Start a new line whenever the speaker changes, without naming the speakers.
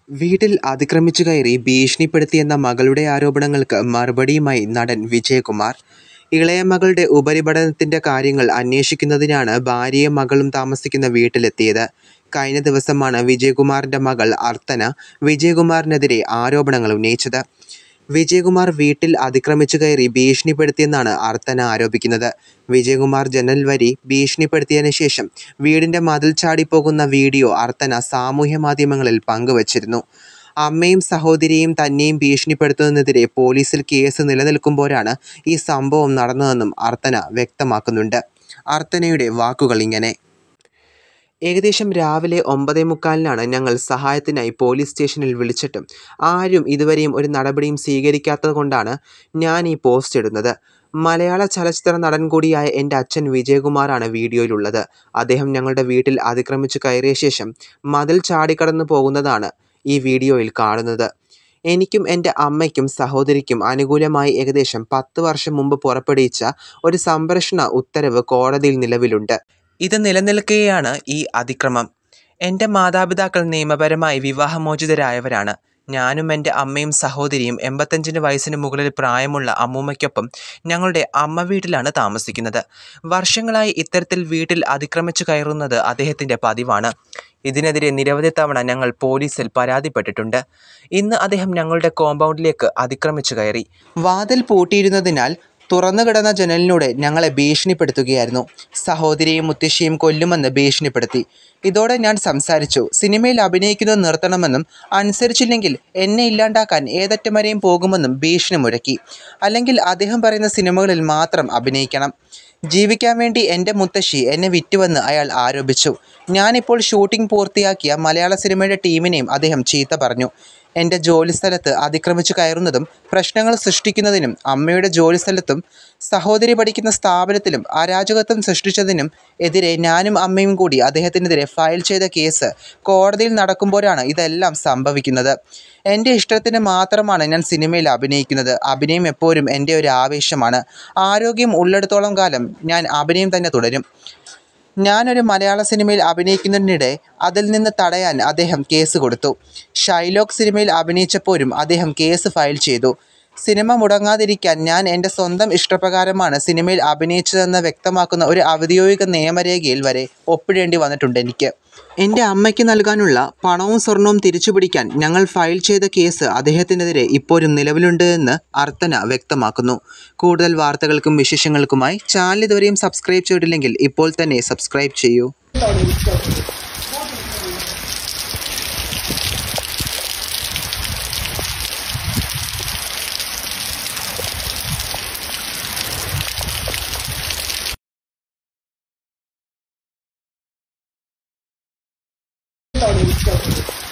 വീട്ടിൽ അതിക്രമിച്ചു കയറി ഭീഷണിപ്പെടുത്തിയെന്ന മകളുടെ ആരോപണങ്ങൾക്ക് മറുപടിയുമായി നടൻ വിജയകുമാർ. ഇളയ മകളുടെ ഉപരിപഠനത്തിന്റെ കാര്യങ്ങൾ അന്വേഷിക്കുന്നതിനാണ് ഭാര്യയും മകളും താമസിക്കുന്ന വീട്ടിലെത്തിയത്. കഴിഞ്ഞ ദിവസമാണ് വിജയകുമാറിന്റെ മകൾ അർച്ചന വിജയകുമാറിനെതിരെ ആരോപണങ്ങൾ ഉന്നയിച്ചത്. വിജയകുമാർ വീട്ടിൽ അതിക്രമിച്ചു കയറി ഭീഷണിപ്പെടുത്തിയെന്നാണ് അർച്ചന ആരോപിക്കുന്നത്. വിജയകുമാർ ജനൽ വഴി ഭീഷണിപ്പെടുത്തിയതിന് ശേഷം വീടിന്റെ മതിൽ ചാടിപ്പോകുന്ന വീഡിയോ അർച്ചന സാമൂഹ്യമാധ്യമങ്ങളിൽ പങ്കുവച്ചിരുന്നു. അമ്മയും സഹോദരിയെയും തന്നെയും ഭീഷണിപ്പെടുത്തുന്നതിനെതിരെ പോലീസിൽ കേസ് നിലനിൽക്കുമ്പോഴാണ് ഈ സംഭവം നടന്നതെന്നും അർച്ചന വ്യക്തമാക്കുന്നുണ്ട്. അർച്ചനയുടെ വാക്കുകളിങ്ങനെ. ഏകദേശം രാവിലെ ഒമ്പതേമുക്കാലിനാണ് ഞങ്ങൾ സഹായത്തിനായി പോലീസ് സ്റ്റേഷനിൽ വിളിച്ചിട്ടും ആരും ഇതുവരെയും ഒരു നടപടിയും സ്വീകരിക്കാത്തതുകൊണ്ടാണ് ഞാൻ ഈ പോസ്റ്റ് ഇടുന്നത്. മലയാള ചലച്ചിത്ര നടൻ കൂടിയായ എന്റെ അച്ഛൻ വിജയകുമാറാണ് വീഡിയോയിലുള്ളത്. അദ്ദേഹം ഞങ്ങളുടെ വീട്ടിൽ അതിക്രമിച്ചു കയറിയ ശേഷം മതിൽ ചാടിക്കടന്നു പോകുന്നതാണ് ഈ വീഡിയോയിൽ കാണുന്നത്. എനിക്കും എന്റെ അമ്മയ്ക്കും സഹോദരിക്കും അനുകൂലമായി ഏകദേശം പത്ത് വർഷം മുമ്പ് പുറപ്പെടുവിച്ച ഒരു സംരക്ഷണ ഉത്തരവ് കോടതിയിൽ നിലവിലുണ്ട്. ഇത് നിലനിൽക്കെയാണ് ഈ അതിക്രമം. എന്റെ മാതാപിതാക്കൾ നിയമപരമായി വിവാഹമോചിതരായവരാണ്. ഞാനും എന്റെ അമ്മയും സഹോദരിയും എൺപത്തഞ്ചിന് വയസ്സിന് മുകളിൽ പ്രായമുള്ള അമ്മൂമ്മയ്ക്കൊപ്പം ഞങ്ങളുടെ അമ്മവീട്ടിലാണ് താമസിക്കുന്നത്. വർഷങ്ങളായി ഇത്തരത്തിൽ വീട്ടിൽ അതിക്രമിച്ചു കയറുന്നത് അദ്ദേഹത്തിന്റെ പതിവാണ്. ഇതിനെതിരെ നിരവധി തവണ ഞങ്ങൾ പോലീസിൽ പരാതിപ്പെട്ടിട്ടുണ്ട്. ഇന്ന് അദ്ദേഹം ഞങ്ങളുടെ കോമ്പൗണ്ടിലേക്ക് അതിക്രമിച്ചു കയറി. വാതിൽ പൂട്ടിയിരുന്നതിനാൽ തുറന്നുകിടന്ന ജനലിലൂടെ ഞങ്ങളെ ഭീഷണിപ്പെടുത്തുകയായിരുന്നു. സഹോദരിയെയും മുത്തശ്ശിയെയും കൊല്ലുമെന്ന് ഭീഷണിപ്പെടുത്തി. ഇതോടെ ഞാൻ സംസാരിച്ചു. സിനിമയിൽ അഭിനയിക്കുന്നത് നിർത്തണമെന്നും അനുസരിച്ചില്ലെങ്കിൽ എന്നെ ഇല്ലാണ്ടാക്കാൻ ഏതറ്റം വരെയും പോകുമെന്നും ഭീഷണി മുഴക്കി. അല്ലെങ്കിൽ അദ്ദേഹം പറയുന്ന സിനിമകളിൽ മാത്രം അഭിനയിക്കണം. ജീവിക്കാൻ വേണ്ടി എന്റെ മുത്തശ്ശി എന്നെ വിറ്റുവെന്ന് അയാൾ ആരോപിച്ചു. ഞാനിപ്പോൾ ഷൂട്ടിംഗ് പൂർത്തിയാക്കിയ മലയാള സിനിമയുടെ ടീമിനെയും അദ്ദേഹം ചീത്ത പറഞ്ഞു. എന്റെ ജോലിസ്ഥലത്ത് അതിക്രമിച്ചു കയറുന്നതും പ്രശ്നങ്ങൾ സൃഷ്ടിക്കുന്നതിനും അമ്മയുടെ ജോലിസ്ഥലത്തും സഹോദരി പഠിക്കുന്ന സ്ഥാപനത്തിലും അരാജകത്വം സൃഷ്ടിച്ചതിനും എതിരെ ഞാനും അമ്മയും കൂടി അദ്ദേഹത്തിനെതിരെ ഫയൽ ചെയ്ത കേസ് കോടതിയിൽ നടക്കുമ്പോഴാണ് ഇതെല്ലാം സംഭവിക്കുന്നത്. എന്റെ ഇഷ്ടത്തിന് മാത്രമാണ് ഞാൻ സിനിമയിൽ അഭിനയിക്കുന്നത്. അഭിനയം എപ്പോഴും എന്റെ ഒരു ആവേശമാണ്. ആരോഗ്യം ഉള്ളിടത്തോളം കാലം ഞാൻ അഭിനയം തന്നെ തുടരും. ഞാൻ ഒരു മലയാള സിനിമയിൽ അഭിനയിക്കുന്നതിനിടെ അതിൽ നിന്ന് തടയാൻ അദ്ദേഹം കേസ് കൊടുത്തു. ഷൈലോക്ക് സിനിമയിൽ അഭിനയിച്ചപ്പോഴും അദ്ദേഹം കേസ് ഫയൽ ചെയ്തു. സിനിമ മുടങ്ങാതിരിക്കാൻ ഞാൻ എന്റെ സ്വന്തം ഇഷ്ടപ്രകാരമാണ് സിനിമയിൽ അഭിനയിച്ചതെന്ന് വ്യക്തമാക്കുന്ന ഒരു ഔദ്യോഗിക നിയമരേഖയിൽ വരെ ഒപ്പിടേണ്ടി വന്നിട്ടുണ്ടെനിക്ക്. എന്റെ അമ്മയ്ക്ക് നൽകാനുള്ള പണവും സ്വർണവും തിരിച്ചുപിടിക്കാൻ ഞങ്ങൾ ഫയൽ ചെയ്ത കേസ് അദ്ദേഹത്തിനെതിരെ ഇപ്പോഴും നിലവിലുണ്ടെന്ന് അർച്ചന വ്യക്തമാക്കുന്നു. കൂടുതൽ വാർത്തകൾക്കും വിശേഷങ്ങൾക്കുമായി ചാനൽ ഇതുവരെയും സബ്സ്ക്രൈബ് ചെയ്തിട്ടില്ലെങ്കിൽ ഇപ്പോൾ തന്നെ സബ്സ്ക്രൈബ് ചെയ്യൂ.
എന്താണ്